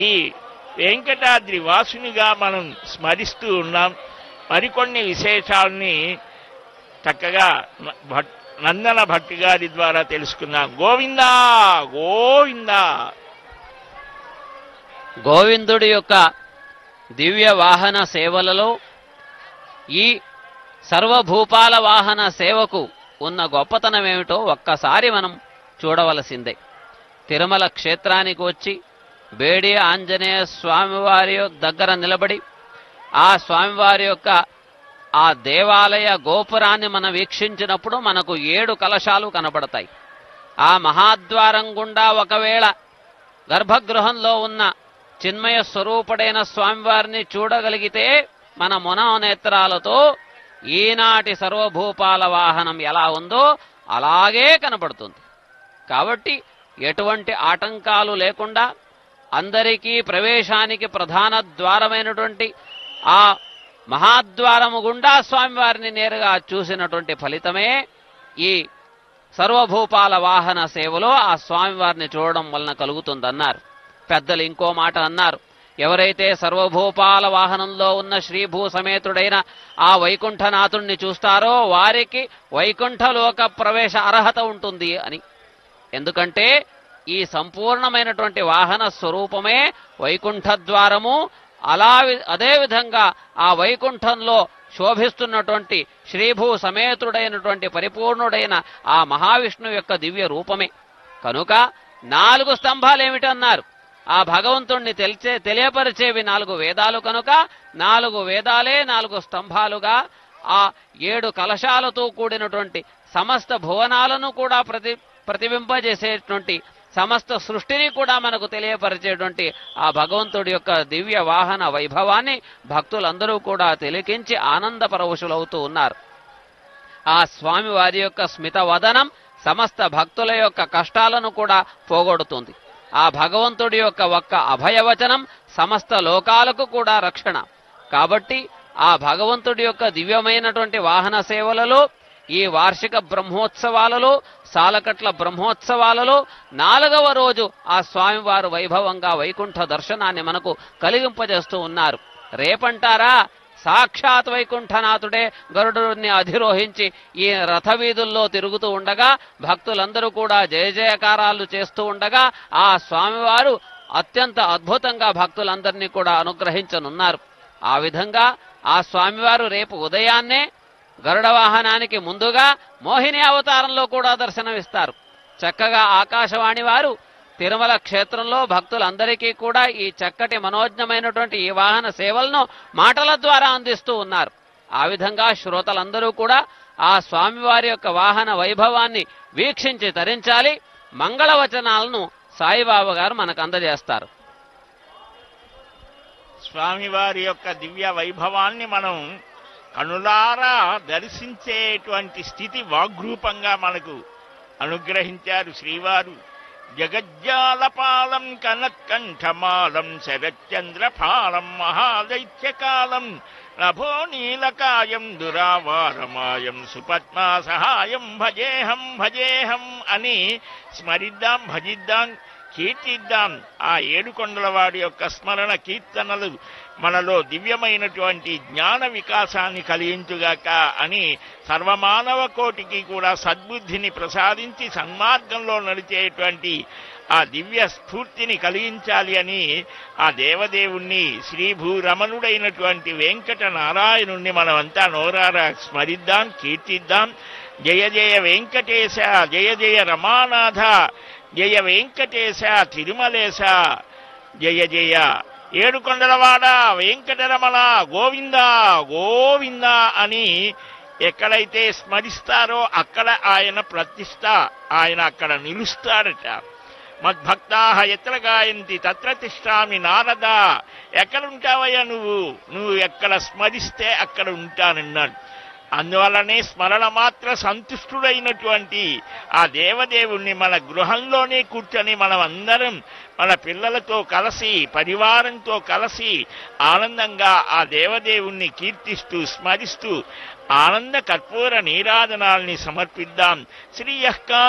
ఈ వెంకటాద్రి వాసునిగా మనం స్మరిస్తూ ఉన్నాం మరికొన్ని విశేషాలని చక్కగా న- భట్- నందన భట్టి గారి ద్వారా తెలుసుకుందాం గోవిందా గోవిందా గోవిందుడి యొక్క దివ్య వాహన సేవలలో ఈ సర్వభూపాల వాహన సేవకు ఉన్న గొప్పతనం ఏమిటో ఒక్కసారి మనం చూడవలసిందే తిరుమల క్షేత్రానికి వచ్చి బేడి ఆంజనేయ స్వామివారి దగ్గర నిలబడి ఆ స్వామివారి యొక్క ఆ దేవాలయ గోపురాన్ని మనం వీక్షించినప్పుడు మనకు ఏడు కలశాలు కనబడతాయి ఆ మహాద్వారం గుండా ఒకవేళ గర్భగృహంలో ఉన్న చిన్మయ స్వరూపుడైన స్వామివారిని చూడగలిగితే మన మనోనేత్రాలతో ఈనాటి సర్వభూపాల వాహనం ఎలా ఉందో అలాగే కనబడుతుంది కాబట్టి ఎటువంటి ఆటంకాలు లేకుండా అందరికీ ప్రవేశానికి ప్రధాన ద్వారమైనటువంటి ఆ మహాద్వారము గుండా స్వామివారిని నేరుగా చూసినటువంటి ఫలితమే ఈ సర్వభూపాల వాహన సేవలో ఆ స్వామివారిని చూడడం వలన కలుగుతుందన్నారు పెద్దలు ఇంకో మాట అన్నారు ఎవరైతే సర్వభూపాల వాహనంలో ఉన్న శ్రీభూ సమేతుడైన ఆ వైకుంఠనాథుణ్ణి చూస్తారో వారికి వైకుంఠలోక ప్రవేశ అర్హత ఉంటుంది అని ఎందుకంటే ఈ సంపూర్ణమైనటువంటి వాహన స్వరూపమే వైకుంఠ ద్వారము అలా వి- అదే విధంగా ఆ వైకుంఠంలో శోభిస్తున్నటువంటి శ్రీభూ సమేతుడైనటువంటి పరిపూర్ణుడైన ఆ మహావిష్ణువు యొక్క దివ్య రూపమే కనుక నాలుగు స్తంభాలు ఏమిటన్నారు ఆ భగవంతుణ్ణి తెలిచే తెలియపరిచేవి నాలుగు వేదాలు కనుక నాలుగు వేదాలే నాలుగు స్తంభాలుగా ఆ ఏడు కలశాలతో కూడినటువంటి సమస్త భువనాలను కూడా ప్రతి ప్రతిబింబజేసేటువంటి సమస్త సృష్టిని కూడా మనకు తెలియపరిచేటువంటి ఆ భగవంతుడి యొక్క దివ్య వాహన వైభవాన్ని భక్తులందరూ కూడా తిలకించి ఆనంద పరవశులవుతూ ఉన్నారు ఆ స్వామి వారి యొక్క స్మిత వదనం సమస్త భక్తుల యొక్క కష్టాలను కూడా పోగొడుతుంది ఆ భగవంతుడి యొక్క ఒక్క అభయవచనం సమస్త లోకాలకు కూడా రక్షణ కాబట్టి ఆ భగవంతుడి యొక్క దివ్యమైనటువంటి వాహన సేవలలో ఈ వార్షిక బ్రహ్మోత్సవాలలో సాలకట్ల బ్రహ్మోత్సవాలలో నాలుగవ రోజు ఆ స్వామివారు వైభవంగా వైకుంఠ దర్శనాన్ని మనకు కలిగింపజేస్తూ ఉన్నారు రేపంటారా సాక్షాత్ వైకుంఠనాథుడే గరుడుని అధిరోహించి ఈ రథ వీధుల్లో తిరుగుతూ ఉండగా భక్తులందరూ కూడా జయ జయకారాలు చేస్తూ ఉండగా ఆ స్వామివారు అత్యంత అద్భుతంగా భక్తులందరినీ కూడా అనుగ్రహించనున్నారు ఆ విధంగా ఆ స్వామివారు రేపు ఉదయాన్నే గరుడ వాహనానికి ముందుగా మోహిని అవతారంలో కూడా దర్శనమిస్తారు చక్కగా ఆకాశవాణి వారు తిరుమల క్షేత్రంలో భక్తులందరికీ కూడా ఈ చక్కటి మనోజ్ఞమైనటువంటి ఈ వాహన సేవలను మాటల ద్వారా అందిస్తూ ఉన్నారు ఆ విధంగా శ్రోతలందరూ కూడా ఆ స్వామివారి యొక్క వాహన వైభవాన్ని వీక్షించి తరించాలి మంగళవచనాలను సాయిబాబా గారు మనకు అందజేస్తారు స్వామివారి యొక్క దివ్య వైభవాన్ని మనం కనులారా దర్శించేటువంటి స్థితి వాగ్రూపంగా మనకు అనుగ్రహించారు శ్రీవారు జగజ్జాలపాలం కనత్కంఠమాలం శరచంద్రపాలం మహాదైత్యకాలం నభో నీలకాయం దురావారమాయం సుపద్మా సహాయం భజేహం భజేహం అని స్మరిద్దాం భజిద్దాం కీర్తిద్దాం ఆ ఏడుకొండల వాడి యొక్క స్మరణ కీర్తనలు మనలో దివ్యమైనటువంటి జ్ఞాన వికాసాన్ని కలిగించుగాక అని సర్వమానవ కోటికి కూడా సద్బుద్ధిని ప్రసాదించి సన్మార్గంలో నడిచేటువంటి ఆ దివ్య స్ఫూర్తిని కలిగించాలి అని ఆ దేవదేవుణ్ణి శ్రీభూరమణుడైనటువంటి వెంకట నారాయణుణ్ణి మనమంతా నోరారా స్మరిద్దాం కీర్తిద్దాం జయ జయ వెంకటేశ జయ జయ రమానాథ జయ వెంకటేశ తిరుమలేశ జయ జయ ఏడుకొండలవాడ వెంకటరమణ గోవింద గోవింద అని ఎక్కడైతే స్మరిస్తారో అక్కడ ఆయన ప్రతిష్ట ఆయన అక్కడ నిలుస్తాడట మద్భక్తా ఎత్ర గాయంతి తత్ర తిష్టామి నారద ఎక్కడుంటావయ్యా నువ్వు నువ్వు ఎక్కడ స్మరిస్తే అక్కడ ఉంటానన్నాడు అందువల్లనే స్మరణ మాత్ర సంతుష్టుడైనటువంటి ఆ దేవదేవుణ్ణి మన గృహంలోనే కూర్చొని మనం అందరం మన పిల్లలతో కలిసి పరివారంతో కలిసి ఆనందంగా ఆ దేవదేవుణ్ణి కీర్తిస్తూ స్మరిస్తూ ఆనంద కర్పూర నీరాజనాల్ని సమర్పిద్దాం శ్రీయః